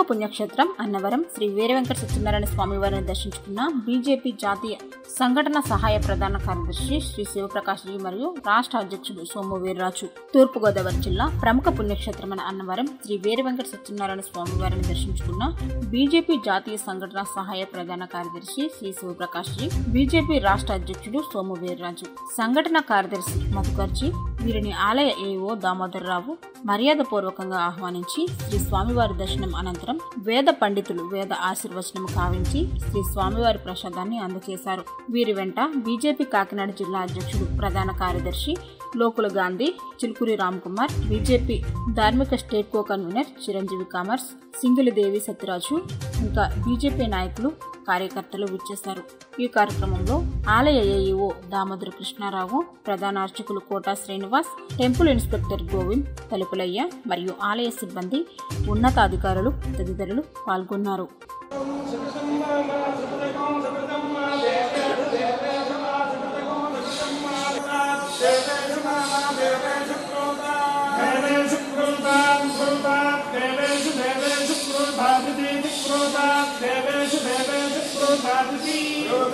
పుణ్యక్షేత్రం అన్నవరం శ్రీ వీర వెంకట సత్యనారాయణ స్వామి వారిని దర్శించుకున్న బీజేపీ జాతీయ సంఘటన సహాయ ప్రధాన కార్యదర్శి శ్రీ శివప్రకాష్ జీ మరియు రాష్ట్ర అధ్యక్షుడు సోము వీర్రాజు తూర్పుగోదావరి జిల్లా ప్రముఖ పుణ్యక్షేత్రమైన అన్నవరం శ్రీ వీర వెంకట సత్యనారాయణ స్వామి వారిని దర్శించుకున్న బీజేపీ జాతీయ సంఘటన సహాయ ప్రధాన కార్యదర్శి శ్రీ శివప్రకాష్ జీ బీజేపీ రాష్ట్ర అధ్యక్షుడు సోము వీర్రాజు సంఘటన కార్యదర్శి మధుకర్జీ వీరిని ఆలయ ఏఓ దామోదరరావు మర్యాద పూర్వకంగా ఆహ్వానించి శ్రీ స్వామివారి దర్శనం అనంతరం వేద పండితులు వేద ఆశీర్వచనం కావించి శ్రీ స్వామివారి ప్రసాదాన్ని అందజేశారు వీరి వెంట బీజేపీ కాకినాడ జిల్లా అధ్యక్షుడు ప్రధాన కార్యదర్శి లోకుల గాంధీ చిలుకూరి రామ్కుమార్ బీజేపీ ధార్మిక state co convener Chiranjeevi commerce Singilidevi Satyaraju ఇంకా బీజేపీ నాయకులు కార్యకర్తలు విచ్చేశారు ఈ కార్యక్రమంలో ఆలయ ఏఈఓ దామోదర కృష్ణారావు ప్రధాన అర్చకులు కోటా శ్రీనివాస్ టెంపుల్ ఇన్స్పెక్టర్ గోవింద్ తలుపులయ్య మరియు ఆలయ సిబ్బంది ఉన్నతాధికారులు తదితరులు పాల్గొన్నారు దేవేషు క్రోధాన్ క్రోధాన్ దేవేషు దేవేషు క్రోధాదితి క్రోధాన్ దేవేషు దేవేషు క్రోధాదితి